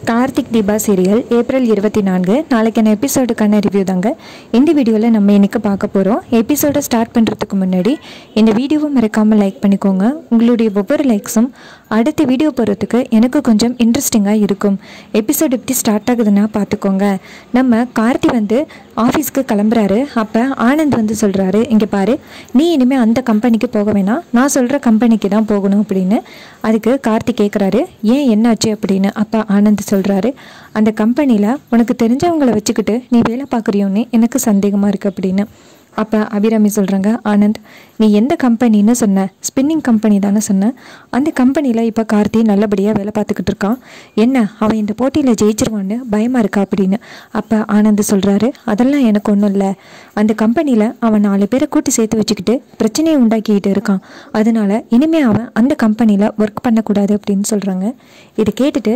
Karthik Deepa serial April இருபத்தி நான்கு நாளைக்கான எபிசோடுக்கான ரிவ்யூ தாங்க இந்த வீடியோவில் நம்ம இன்னைக்கு பார்க்க போகிறோம் எபிசோடை ஸ்டார்ட் பண்ணுறதுக்கு முன்னாடி இந்த வீடியோவை மறக்காமல் லைக் பண்ணிக்கோங்க உங்களுடைய ஒவ்வொரு லைக்ஸும் அடுத்த வீடியோ போகிறதுக்கு எனக்கு கொஞ்சம் இன்ட்ரெஸ்டிங்காக இருக்கும் எபிசோட் எப்படி ஸ்டார்ட் ஆகுதுன்னா பார்த்துக்கோங்க நம்ம கார்த்தி வந்து ஆஃபீஸ்க்கு கிளம்புறாரு அப்போ ஆனந்த் வந்து சொல்கிறாரு இங்கே பாரு நீ இனிமேல் அந்த கம்பெனிக்கு போக வேணாம் நான் சொல்கிற கம்பெனிக்கு தான் போகணும் அப்படின்னு அதுக்கு கார்த்தி கேட்குறாரு ஏன் என்னாச்சு அப்படின்னு அப்போ ஆனந்த் சொல்கிறாரு அந்த கம்பெனியில் உனக்கு தெரிஞ்சவங்கள வச்சுக்கிட்டு நீ வேலை பார்க்குறியோன்னு எனக்கு சந்தேகமாக இருக்குது அப்படின்னு அப்போ அபிராமி சொல்கிறாங்க ஆனந்த் நீ எந்த கம்பெனின்னு சொன்ன ஸ்பின்னிங் கம்பெனி தானே சொன்ன அந்த கம்பெனியில் இப்போ கார்த்தி நல்லபடியாக வேலை பார்த்துக்கிட்டு இருக்கான் என்ன அவன் இந்த போட்டியில் ஜெயிச்சிருவான்னு பயமாக இருக்கா அப்படின்னு அப்போ ஆனந்த் சொல்கிறாரு அதெல்லாம் எனக்கு ஒன்றும் இல்லை அந்த கம்பெனியில் அவன் நாலு பேரை கூட்டி சேர்த்து வச்சுக்கிட்டு பிரச்சனையை உண்டாக்கிக்கிட்டு இருக்கான் அதனால இனிமே அவன் அந்த கம்பெனியில் ஒர்க் பண்ணக்கூடாது அப்படின்னு சொல்கிறாங்க இதை கேட்டுட்டு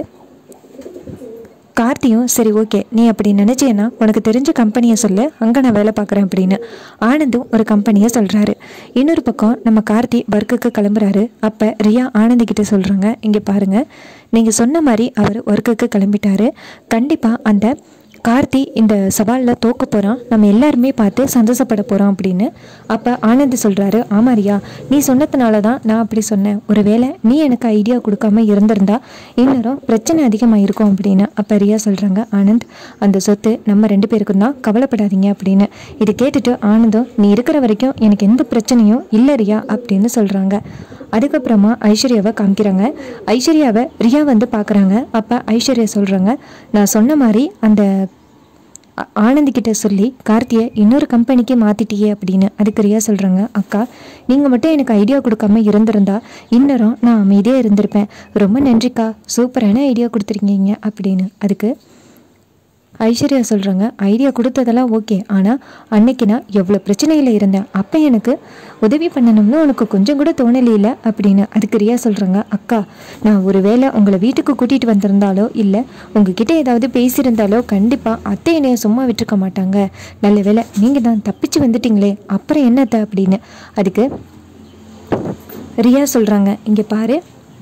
கார்த்தியும் சரி ஓகே நீ அப்படி நினச்சேன்னா உனக்கு தெரிஞ்ச கம்பெனியை சொல்லு அங்கே நான் வேலை பார்க்குறேன் அப்படின்னு ஆனந்தும் ஒரு கம்பெனியை சொல்கிறாரு இன்னொரு பக்கம் நம்ம கார்த்தி ஒர்க்குக்கு கிளம்புறாரு அப்போ ரியா ஆனந்தி கிட்ட சொல்கிறாங்க இங்கே பாருங்கள் நீங்கள் சொன்ன மாதிரி அவர் ஒர்க்குக்கு கிளம்பிட்டாரு கண்டிப்பாக அந்த கார்த்தி இந்த சவாலில் தோக்க போகிறான் நம்ம எல்லாருமே பார்த்து சந்தோஷப்பட போகிறோம் அப்படின்னு அப்போ ஆனந்த் சொல்கிறாரு ஆமா ரியா நீ சொன்னதுனால தான் நான் அப்படி சொன்னேன் ஒருவேளை நீ எனக்கு ஐடியா கொடுக்காம இருந்திருந்தா இன்னும் பிரச்சனை அதிகமாக இருக்கும் அப்படின்னு அப்போ ரியா சொல்கிறாங்க ஆனந்த் அந்த சொத்து நம்ம ரெண்டு பேருக்கும் தான் கவலைப்படாதீங்க அப்படின்னு இதை கேட்டுட்டு ஆனந்தும் நீ இருக்கிற வரைக்கும் எனக்கு எந்த பிரச்சனையும் இல்லை ரியா அப்படின்னு சொல்கிறாங்க அதுக்கப்புறமா ஐஸ்வர்யாவை காமிக்கிறாங்க ஐஸ்வர்யாவை ரியா வந்து பார்க்குறாங்க அப்போ ஐஸ்வர்யா சொல்கிறாங்க நான் சொன்ன மாதிரி அந்த ஆ- ஆனந்த் கிட்ட சொல்லி கார்த்தியை இன்னொரு கம்பெனிக்கு மாற்றிட்டியே அப்படின்னு அதுக்கு ரியா சொல்கிறாங்க அக்கா நீங்கள் மட்டும் எனக்கு ஐடியா கொடுக்காம இருந்திருந்தா இன்னரும் நான் அமைதியாக இருந்திருப்பேன் ரொம்ப நன்றிக்கா சூப்பரான ஐடியா கொடுத்துருக்கீங்க அப்படின்னு அதுக்கு ஐஸ்வர்யா சொல்கிறாங்க ஐடியா கொடுத்ததெல்லாம் ஓகே ஆனால் அன்னைக்கு நான் எவ்வளோ பிரச்சனையில் இருந்தேன் அப்போ எனக்கு உதவி பண்ணணும்னு உனக்கு கொஞ்சம் கூட தோணலையில அப்படின்னு அதுக்கு ரியா சொல்கிறாங்க அக்கா நான் ஒரு வேளை உங்களை வீட்டுக்கு கூட்டிகிட்டு வந்திருந்தாலோ இல்லை உங்ககிட்ட ஏதாவது பேசியிருந்தாலோ கண்டிப்பாக அத்தை என்னைய சும்மா விட்டுருக்க மாட்டாங்க நல்ல வேளை நீங்கள் தான் தப்பிச்சு வந்துட்டீங்களே அப்புறம் என்னத்த அப்படின்னு அதுக்கு ரியா சொல்கிறாங்க இங்கே பாரு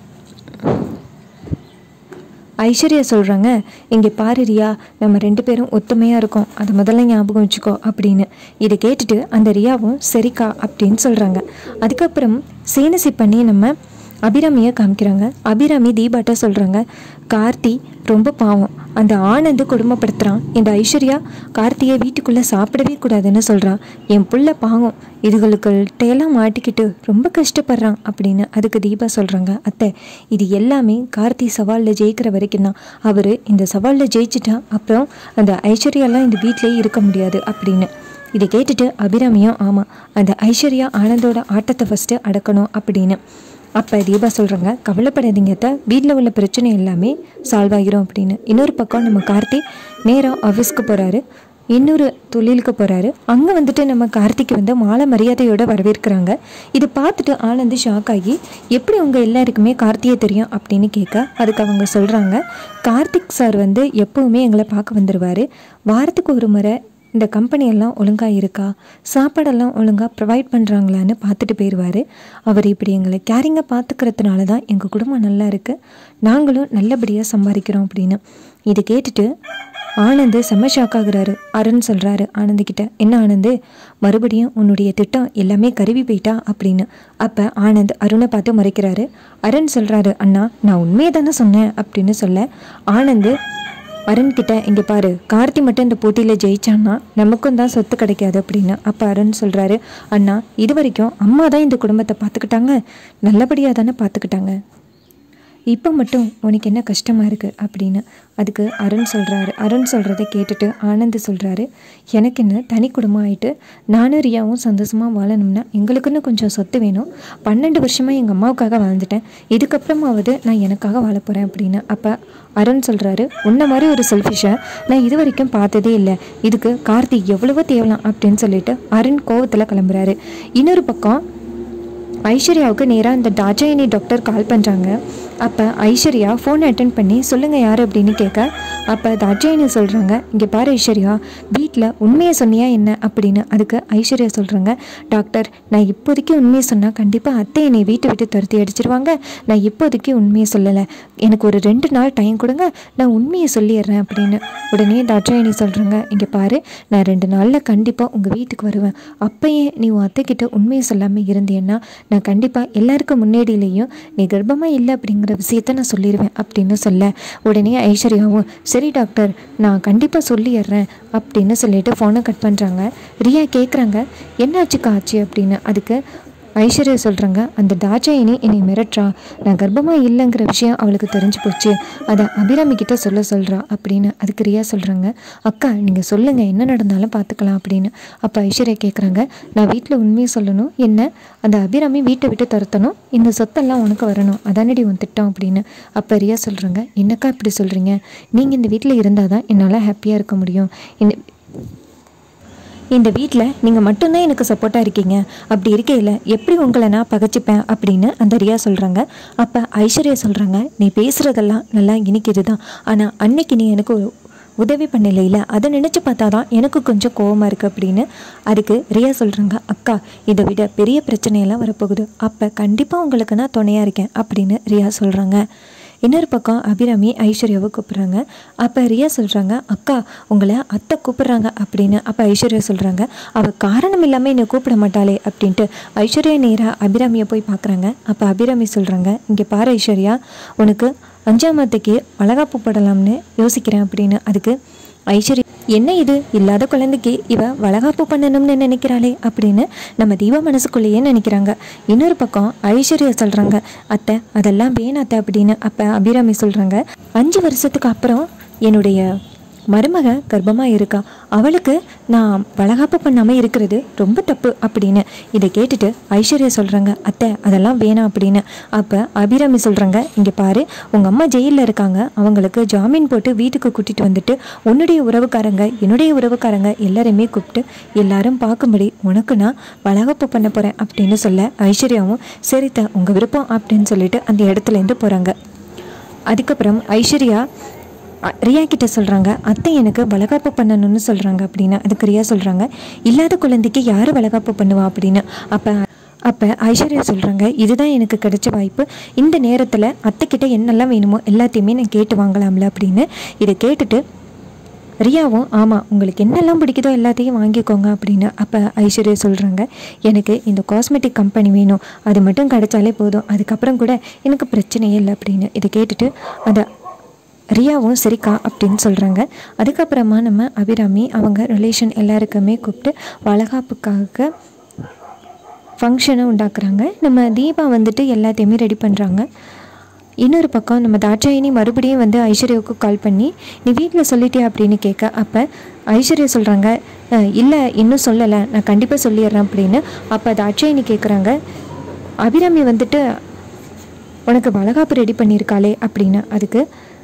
ஐஸ்வர்யா சொல்கிறாங்க இங்கே பாரு ரியா நம்ம ரெண்டு பேரும் ஒத்துமையாக இருக்கோம் அதை முதல்ல ஞாபகம் வச்சுக்கோ அப்படின்னு இதை கேட்டுட்டு அந்த ரியாவும் சரிக்கா அப்படின்னு சொல்கிறாங்க அதுக்கப்புறம் சேனசி பண்ணி நம்ம அபிராமியை காமிக்கிறாங்க அபிராமி தீபாட்ட சொல்கிறாங்க கார்த்தி ரொம்ப பாவம் அந்த ஆனந்து கொடுமைப்படுத்துகிறான் இந்த ஐஸ்வர்யா கார்த்தியை வீட்டுக்குள்ளே சாப்பிடவே கூடாதுன்னு சொல்கிறான் என் புள்ள பாவம் இதுகளுக்கிட்டையெல்லாம் மாட்டிக்கிட்டு ரொம்ப கஷ்டப்படுறான் அப்படின்னு அதுக்கு தீபா சொல்கிறாங்க அத்தை இது எல்லாமே கார்த்தி சவாலில் ஜெயிக்கிற வரைக்கும் தான் அவர் இந்த சவாலில் ஜெயிச்சிட்டா அப்புறம் அந்த ஐஸ்வர்யாலாம் இந்த வீட்டிலேயே இருக்க முடியாது அப்படின்னு இதை கேட்டுட்டு அபிராமியும் ஆமாம் அந்த ஐஸ்வர்யா ஆனந்தோட ஆட்டத்தை ஃபஸ்ட்டு அடக்கணும் அப்படின்னு அப்போ தீபா சொல்கிறாங்க கவலைப்படாதீங்க அத்தை வீட்டில் உள்ள பிரச்சனை எல்லாமே சால்வ் ஆகிரும் அப்படின்னு இன்னொரு பக்கம் நம்ம கார்த்தி நேராக ஆஃபீஸ்க்கு போகிறாரு இன்னொரு தொழிலுக்கு போகிறாரு அங்கே வந்துட்டு நம்ம கார்த்திக் வந்து மாலை மரியாதையோட வரவேற்கிறாங்க இதை பார்த்துட்டு ஆனந்த் ஷாக் ஆகி எப்படி உங்கள் எல்லாருக்குமே கார்த்தியை தெரியும் அப்படின்னு கேட்க அதுக்கு அவங்க சொல்கிறாங்க கார்த்திக் சார் வந்து எப்போவுமே எங்களை பார்க்க வந்துடுவார் வாரத்துக்கு ஒரு முறை இந்த கம்பெனி எல்லாம் ஒழுங்காக இருக்கா சாப்பாடெல்லாம் ஒழுங்காக ப்ரொவைட் பண்ணுறாங்களான்னு பார்த்துட்டு போயிடுவார் அவர் இப்படி எங்களை கேரிங்காக பார்த்துக்கிறதுனால தான் எங்கள் குடும்பம் நல்லா இருக்குது நாங்களும் நல்லபடியாக சம்பாதிக்கிறோம் அப்படின்னு இதை கேட்டுட்டு ஆனந்த் செம்ம ஷாக் ஆகுறாரு அருண் சொல்கிறாரு ஆனந்த் கிட்ட என்ன ஆனந்த் மறுபடியும் உன்னுடைய திட்டம் எல்லாமே கருவி போயிட்டா அப்படின்னு அப்போ ஆனந்த் அருணை பார்த்து மறைக்கிறாரு அருண் சொல்கிறாரு அண்ணா நான் உண்மையை தானே சொன்னேன் அப்படின்னு சொல்ல ஆனந்த் அருண் கிட்ட இங்கே பாரு கார்த்தி மட்டும் இந்த போட்டியில் ஜெயிச்சான்னா நமக்கும் தான் சொத்து கிடைக்காது அப்படின்னு அப்போ அருண் சொல்கிறாரு அண்ணா இது வரைக்கும் அம்மா தான் இந்த குடும்பத்தை பார்த்துக்கிட்டாங்க நல்லபடியாக தானே பார்த்துக்கிட்டாங்க இப்போ மட்டும் உனக்கு என்ன கஷ்டமாக இருக்குது அப்படின்னு அதுக்கு அருண் சொல்கிறாரு அருண் சொல்கிறத கேட்டுட்டு ஆனந்த் சொல்கிறாரு எனக்கு என்ன தனி குடும்பம் ஆயிட்டு நானும் ரியாவும் சந்தோஷமாக வாழணும்னா எங்களுக்குன்னு கொஞ்சம் சொத்து வேணும் பன்னெண்டு வருஷமாக எங்கள் அம்மாவுக்காக வாழ்ந்துட்டேன் இதுக்கப்புறமாவது நான் எனக்காக வாழ போகிறேன் அப்படின்னு அப்போ அருண் சொல்கிறாரு உன்ன மாதிரி ஒரு செல்ஃபிஷை நான் இது வரைக்கும் பார்த்ததே இல்லை இதுக்கு கார்த்திக் எவ்வளவோ தேவலாம் அப்படின்னு சொல்லிட்டு அருண் கோவத்தில் கிளம்புறாரு இன்னொரு பக்கம் ஐஸ்வர்யாவுக்கு நேராக இந்த தாஜாயினி டாக்டர் கால் பண்ணுறாங்க அப்போ ஐஸ்வர்யா ஃபோன் அட்டன் பண்ணி சொல்லுங்கள் யார் அப்படின்னு கேட்க அப்போ தாட்சாயினி சொல்கிறாங்க இங்கே பாரு ஐஸ்வர்யா வீட்டில் உண்மையை சொன்னியா என்ன அப்படின்னு அதுக்கு ஐஸ்வர்யா சொல்கிறாங்க டாக்டர் நான் இப்போதைக்கு உண்மையை சொன்னால் கண்டிப்பாக அத்தை என்னை வீட்டை விட்டு துரத்தி அடிச்சிருவாங்க நான் இப்போதைக்கு உண்மையை சொல்லலை எனக்கு ஒரு ரெண்டு நாள் டைம் கொடுங்க நான் உண்மையை சொல்லிடுறேன் அப்படின்னு உடனே தாட்சாயினி சொல்கிறாங்க இங்கே பாரு நான் ரெண்டு நாளில் கண்டிப்பாக உங்கள் வீட்டுக்கு வருவேன் அப்பயே நீ உன் அத்தைக்கிட்ட உண்மையை சொல்லாமல் இருந்தேன்னா நான் கண்டிப்பாக எல்லாருக்கும் முன்னாடியிலையும் நீ கர்ப்பமாக இல்லை அப்படிங்கிற விஷயத்த நான் சொல்லிடுவேன் அப்படின்னு சொல்ல உடனே ஐஸ்வர்யாவும் சரி டாக்டர் நான் கண்டிப்பாக சொல்லிடுறேன் அப்படின்னு சொல்லிட்டு ஃபோனை கட் பண்ணுறாங்க ரியா கேட்குறாங்க என்னாச்சுக்கா ஆச்சு அப்படின்னு அதுக்கு ஐஸ்வர்யா சொல்கிறாங்க அந்த தாட்சாயினி என்னை மிரட்டுறா நான் கர்ப்பமாக இல்லைங்கிற விஷயம் அவளுக்கு தெரிஞ்சு போச்சு அதை அபிராமி கிட்ட சொல்ல சொல்கிறா அப்படின்னு அதுக்கு ரியா சொல்கிறாங்க அக்கா நீங்கள் சொல்லுங்கள் என்ன நடந்தாலும் பார்த்துக்கலாம் அப்படின்னு அப்போ ஐஸ்வர்யா கேட்குறாங்க நான் வீட்டில் உண்மையை சொல்லணும் என்ன அந்த அபிராமி வீட்டை விட்டு துரத்தணும் இந்த சொத்தெல்லாம் உனக்கு வரணும் அதானடி உன் திட்டம் அப்படின்னு அப்போ ரியா சொல்கிறாங்க என்னக்கா இப்படி சொல்கிறீங்க நீங்கள் இந்த வீட்டில் இருந்தால் தான் என்னால் ஹாப்பியாக இருக்க முடியும் இந்த இந்த வீட்டில் நீங்கள் மட்டும்தான் எனக்கு சப்போர்ட்டாக இருக்கீங்க அப்படி இருக்கையில் எப்படி உங்களை நான் பகைச்சிப்பேன் அப்படின்னு அந்த ரியா சொல்கிறாங்க அப்போ ஐஸ்வர்யா சொல்கிறாங்க நீ பேசுகிறதெல்லாம் நல்லா இனிக்குது தான் ஆனால் அன்னைக்கு நீ எனக்கு ஒரு உதவி பண்ணலையில அதை நினச்சி பார்த்தா தான் எனக்கு கொஞ்சம் கோவமாக இருக்குது அப்படின்னு அதுக்கு ரியா சொல்கிறாங்க அக்கா இதை விட பெரிய பிரச்சனையெல்லாம் வரப்போகுது அப்போ கண்டிப்பாக உங்களுக்கு நான் துணையாக இருக்கேன் அப்படின்னு ரியா சொல்கிறாங்க இன்னொரு பக்கம் அபிராமி ஐஸ்வர்யாவை கூப்பிட்றாங்க அப்போ ரியா சொல்கிறாங்க அக்கா உங்களை அத்தை கூப்பிட்றாங்க அப்படின்னு அப்போ ஐஸ்வர்யா சொல்கிறாங்க அவள் காரணம் இல்லாமல் என்னை கூப்பிட மாட்டாளே அப்படின்ட்டு ஐஸ்வர்யா நேராக அபிராமியை போய் பார்க்குறாங்க அப்போ அபிராமி சொல்கிறாங்க இங்கே பாரு ஐஸ்வர்யா உனக்கு அஞ்சாம் அத்தைக்கு வளகாப்பு போடலாம்னு யோசிக்கிறேன் அப்படின்னு அதுக்கு ஐஸ்வர்யா என்ன இது இல்லாத குழந்தைக்கு இவ வளகாப்பு பண்ணணும்னு நினைக்கிறாளே அப்படின்னு நம்ம தீபா மனசுக்குள்ளேயே நினைக்கிறாங்க இன்னொரு பக்கம் ஐஸ்வர்யா சொல்கிறாங்க அத்தை அதெல்லாம் வேணாம் அத்தை அப்படின்னு அப்போ அபிராமி சொல்கிறாங்க அஞ்சு வருஷத்துக்கு அப்புறம் என்னுடைய மருமக கர்ப்பமாக இருக்கா அவளுக்கு நான் வளகாப்பு பண்ணாமல் இருக்கிறது ரொம்ப தப்பு அப்படின்னு இதை கேட்டுட்டு ஐஸ்வர்யா சொல்கிறாங்க அத்தை அதெல்லாம் வேணாம் அப்படின்னு அப்போ அபிராமி சொல்கிறாங்க இங்கே பாரு உங்கள் அம்மா ஜெயிலில் இருக்காங்க அவங்களுக்கு ஜாமீன் போட்டு வீட்டுக்கு கூட்டிகிட்டு வந்துட்டு உன்னுடைய உறவுக்காரங்க என்னுடைய உறவுக்காரங்க எல்லாரையுமே கூப்பிட்டு எல்லாரும் பார்க்கும்படி உனக்கு நான் வளகாப்பு பண்ண போகிறேன் அப்படின்னு சொல்ல ஐஸ்வர்யாவும் சரித்த உங்கள் விருப்பம் அப்படின்னு சொல்லிட்டு அந்த இடத்துலேருந்து போகிறாங்க அதுக்கப்புறம் ஐஸ்வர்யா அ- ரியா கிட்ட சொல்கிறாங்க அத்தை எனக்கு வளகாப்பு பண்ணணும்னு சொல்கிறாங்க அப்படின்னு அதுக்கு ரியா சொல்கிறாங்க இல்லாத குழந்தைக்கு யார் வளகாப்பு பண்ணுவா அப்படின்னு அப்போ அப்போ ஐஸ்வர்யா சொல்கிறாங்க இதுதான் எனக்கு கிடைச்ச வாய்ப்பு இந்த நேரத்தில் அத்தைக்கிட்ட என்னெல்லாம் வேணுமோ எல்லாத்தையுமே நான் கேட்டு வாங்கலாம்ல அப்படின்னு இதை கேட்டுட்டு ரியாவும் ஆமாம் உங்களுக்கு என்னெல்லாம் பிடிக்குதோ எல்லாத்தையும் வாங்கிக்கோங்க அப்படின்னு அப்போ ஐஸ்வர்யா சொல்கிறாங்க எனக்கு இந்த காஸ்மெட்டிக் கம்பெனி வேணும் அது மட்டும் கிடைச்சாலே போதும் அதுக்கப்புறம் கூட எனக்கு பிரச்சனையே இல்லை அப்படின்னு இதை கேட்டுட்டு அந்த ரியாவும் சரிக்கா அப்படின்னு சொல்கிறாங்க அதுக்கப்புறமா நம்ம அபிராமி அவங்க ரிலேஷன் எல்லாருக்குமே கூப்பிட்டு வளகாப்புக்காக ஃபங்க்ஷனை உண்டாக்குறாங்க நம்ம தீபா வந்துட்டு எல்லாத்தையுமே ரெடி பண்ணுறாங்க இன்னொரு பக்கம் நம்ம தாட்சாயினி மறுபடியும் வந்து ஐஸ்வர்யாவுக்கு கால் பண்ணி நீ வீட்டில் சொல்லிட்டியா அப்படின்னு கேட்க அப்போ ஐஸ்வர்யா சொல்கிறாங்க இல்லை இன்னும் சொல்லலை நான் கண்டிப்பாக சொல்லிடுறேன் அப்படின்னு அப்போ தாட்சாயினி கேட்குறாங்க அபிராமி வந்துட்டு உனக்கு வளகாப்பு ரெடி பண்ணியிருக்காளே அப்படின்னு அதுக்கு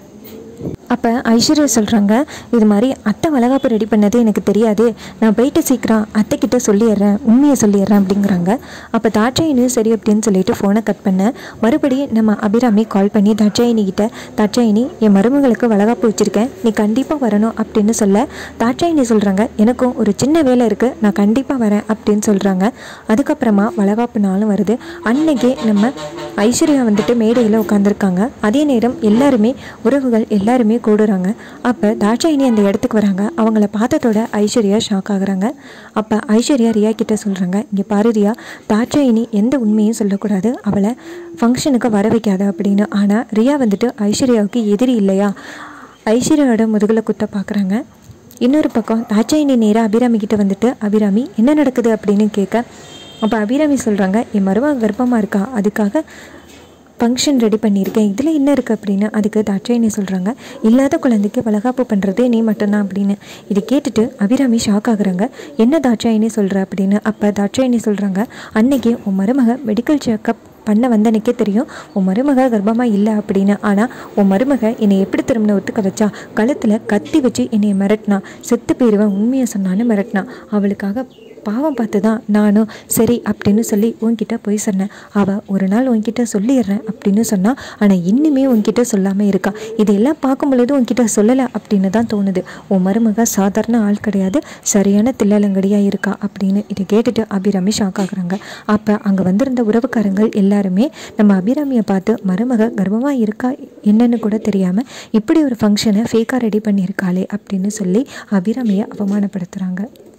அப்போ ஐஸ்வர்யா சொல்கிறாங்க இது மாதிரி அத்தை வளகாப்பு ரெடி பண்ணது எனக்கு தெரியாது நான் போயிட்டு சீக்கிரம் அத்தைக்கிட்ட சொல்லிடுறேன் உண்மையை சொல்லிடுறேன் அப்படிங்கிறாங்க அப்போ தாட்சாயினி சரி அப்படின்னு சொல்லிட்டு ஃபோனை கட் பண்ண மறுபடியும் நம்ம அபிராமி கால் பண்ணி தாட்சாயினி கிட்ட தாட்சாயினி என் மருமகளுக்கு வளகாப்பு வச்சுருக்கேன் நீ கண்டிப்பாக வரணும் அப்படின்னு சொல்ல தாட்சாயினி சொல்கிறாங்க எனக்கும் ஒரு சின்ன வேலை இருக்குது நான் கண்டிப்பாக வரேன் அப்படின்னு சொல்கிறாங்க அதுக்கப்புறமா வளகாப்பு நாளும் வருது அன்னைக்கே நம்ம ஐஸ்வர்யா வந்துட்டு மேடையில் உட்காந்துருக்காங்க அதே நேரம் எல்லாருமே உறவுகள் எல்லாருமே கூடுறாங்க அப்போ தாட்சாயினி அந்த இடத்துக்கு வராங்க அவங்கள பார்த்ததோட ஐஸ்வர்யா ஷாக் ஆகுறாங்க அப்போ ஐஸ்வர்யா ரியா கிட்ட சொல்கிறாங்க இங்கே பாரு ரியா தாட்சாயினி எந்த உண்மையும் சொல்லக்கூடாது அவளை ஃபங்க்ஷனுக்கு வர வைக்காத அப்படின்னு ஆனால் ரியா வந்துட்டு ஐஸ்வர்யாவுக்கு எதிரி இல்லையா ஐஸ்வர்யாவோட முதுகில் குத்த பார்க்குறாங்க இன்னொரு பக்கம் தாட்சாயினி நேராக அபிராமி கிட்ட வந்துட்டு அபிராமி என்ன நடக்குது அப்படின்னு கேட்க அப்போ அபிராமி சொல்கிறாங்க என் மருமக கர்ப்பமாக இருக்கா அதுக்காக ஃபங்க்ஷன் ரெடி பண்ணியிருக்கேன் இதில் என்ன இருக்குது அப்படின்னு அதுக்கு தாட்சாயினி சொல்கிறாங்க இல்லாத குழந்தைக்கு வளகாப்பு பண்ணுறது நீ மட்டும்தான் அப்படின்னு இது கேட்டுட்டு அபிராமி ஷாக் ஆகுறாங்க என்ன தாட்சாயினி சொல்கிற அப்படின்னு அப்போ தாட்சாயினி சொல்கிறாங்க அன்னைக்கு உன் மருமக மெடிக்கல் செக்கப் பண்ண வந்தனைக்கே தெரியும் உன் மருமக கர்ப்பமாக இல்லை அப்படின்னு ஆனால் உன் மருமக என்னை எப்படி திரும்பின ஒத்துக்க வச்சா கழுத்தில் கத்தி வச்சு என்னை மிரட்டினா செத்து போயிடுவேன் உண்மையை சொன்னான்னு மிரட்டினா அவளுக்காக பாவம் பார்த்து தான் நானும் சரி அப்படின்னு சொல்லி உன்கிட்ட போய் சொன்னேன் அவள் ஒரு நாள் உன்கிட்ட சொல்லிடுறேன் அப்படின்னு சொன்னால் ஆனால் இன்னுமே உன்கிட்ட சொல்லாமல் இருக்கா இதையெல்லாம் பார்க்கும் பொழுது உன்கிட்ட சொல்லலை அப்படின்னு தான் தோணுது உன் மருமக சாதாரண ஆள் கிடையாது சரியான தில்லலங்கடியாக இருக்கா அப்படின்னு இதை கேட்டுட்டு அபிராமி ஷாக் ஆகுறாங்க அப்போ அங்கே வந்திருந்த உறவுக்காரங்கள் எல்லாருமே நம்ம அபிராமியை பார்த்து மருமக கர்ப்பமாக இருக்கா என்னன்னு கூட தெரியாமல் இப்படி ஒரு ஃபங்க்ஷனை ஃபேக்காக ரெடி பண்ணியிருக்காளே அப்படின்னு சொல்லி அபிராமியை அவமானப்படுத்துகிறாங்க